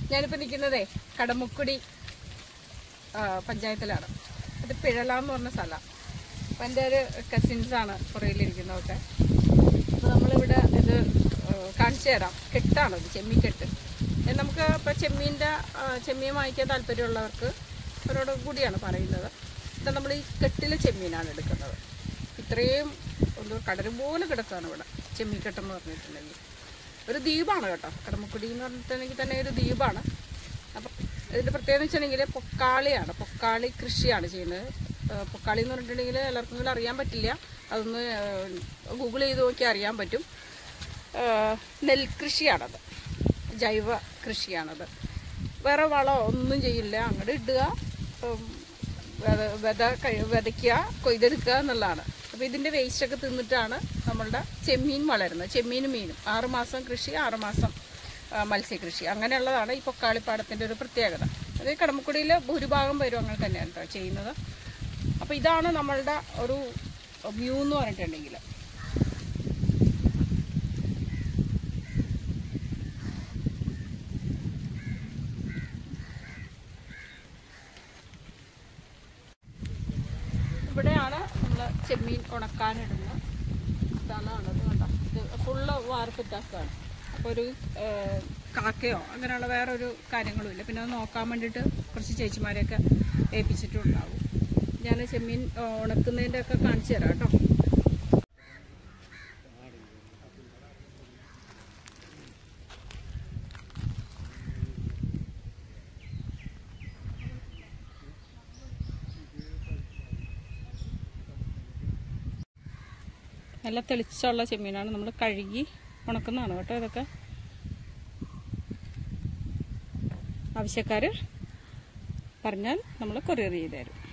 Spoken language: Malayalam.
ഞാനിപ്പോൾ നിൽക്കുന്നതേ കടമുക്കുടി ആ, പഞ്ചായത്തിലാണ് അത് പിഴല എന്ന് പറഞ്ഞ സ്ഥലം അപ്പം എൻ്റെ ഒരു കസിൻസാണ് പുറകിലിരിക്കുന്നതൊക്കെ അപ്പോൾ നമ്മളിവിടെ ഇത് ആ, കാണിച്ചു തരാം കെട്ടാണത് ചെമ്മീക്കെട്ട് ഇത് നമുക്ക് ഇപ്പോൾ ചെമ്മീൻ്റെ ആ, ചെമ്മീൻ വാങ്ങിക്കാൻ താല്പര്യമുള്ളവർക്ക് അവരോട് കൂടിയാണ് പറയുന്നത് ഇത് നമ്മൾ ഈ കെട്ടിലെ ചെമ്മീനാണ് എടുക്കുന്നത് ഇത്രയും ഒന്ന് കടല് പോലെ കിടക്കുകയാണ് ഇവിടെ ചെമ്മീക്കെട്ടെന്ന് പറഞ്ഞിട്ടുണ്ടെങ്കിൽ ഒരു ദ്വീപാണ് കേട്ടോ കടമക്കുടി എന്ന് പറഞ്ഞിട്ടുണ്ടെങ്കിൽ തന്നെ ഒരു ദ്വീപാണ് അപ്പം ഇതിൻ്റെ പ്രത്യേകത വെച്ചിട്ടുണ്ടെങ്കിൽ പൊക്കാളിയാണ് പൊക്കാളി കൃഷിയാണ് ചെയ്യുന്നത് ഏഹ് പൊക്കാളി എന്ന് പറഞ്ഞിട്ടുണ്ടെങ്കിൽ എല്ലാവർക്കും കൂടെ അറിയാൻ പറ്റില്ല അതൊന്ന് ഗൂഗിൾ ചെയ്ത് നോക്കിയാൽ അറിയാൻ പറ്റും ഏഹ് നെൽകൃഷിയാണത് ജൈവ കൃഷിയാണത് വേറെ വളം ഒന്നും ചെയ്യില്ല അങ്ങോട്ട് ഇടുക ഉം, വിത- വിത കഴി വിതയ്ക്കുക കൊയ്തെടുക്കുക എന്നുള്ളതാണ് അപ്പോൾ ഇതിൻ്റെ വേസ്റ്റൊക്കെ തിന്നിട്ടാണ് നമ്മളുടെ ചെമ്മീൻ വളരുന്നത് ചെമ്മീനും മീനും ആറുമാസം കൃഷി ആറുമാസം ആ, മത്സ്യകൃഷി അങ്ങനെയുള്ളതാണ് ഈ പൊക്കാളിപ്പാടത്തിൻ്റെ ഒരു പ്രത്യേകത അത് കടമക്കുടിയിൽ ഭൂരിഭാഗം പേരും അങ്ങനെ തന്നെയാണ് കേട്ടോ ചെയ്യുന്നത് അപ്പോൾ ഇതാണ് നമ്മളുടെ ഒരു വ്യൂ എന്ന് പറഞ്ഞിട്ടുണ്ടെങ്കിൽ ഇവിടെയാണ് നമ്മൾ ചെമ്മീൻ ഉണക്കാനിടുന്ന സ്ഥലമാണത് കണ്ടോ ഇത് ഫുള്ള് വാർപ്പിറ്റാക്കാണ് അപ്പോൾ ഒരു ഏഹ്, കാക്കയോ അങ്ങനെയുള്ള വേറെ ഒരു കാര്യങ്ങളും ഇല്ല പിന്നെ അത് നോക്കാൻ വേണ്ടിയിട്ട് കുറച്ച് ചേച്ചിമാരെയൊക്കെ ഏൽപ്പിച്ചിട്ടുണ്ടാവും ഞാൻ ചെമ്മീൻ ഏഹ്, ഉണക്കുന്നതിൻ്റെ ഒക്കെ കാണിച്ചു തരാം കേട്ടോ നല്ല തെളിച്ചുള്ള ചെമ്മീനാണ് നമ്മൾ കഴുകി ഉണക്കുന്നതാണ് കേട്ടോ ഇതൊക്കെ ആവശ്യക്കാർ പറഞ്ഞാൽ നമ്മൾ കൊറിയർ ചെയ്ത് തരും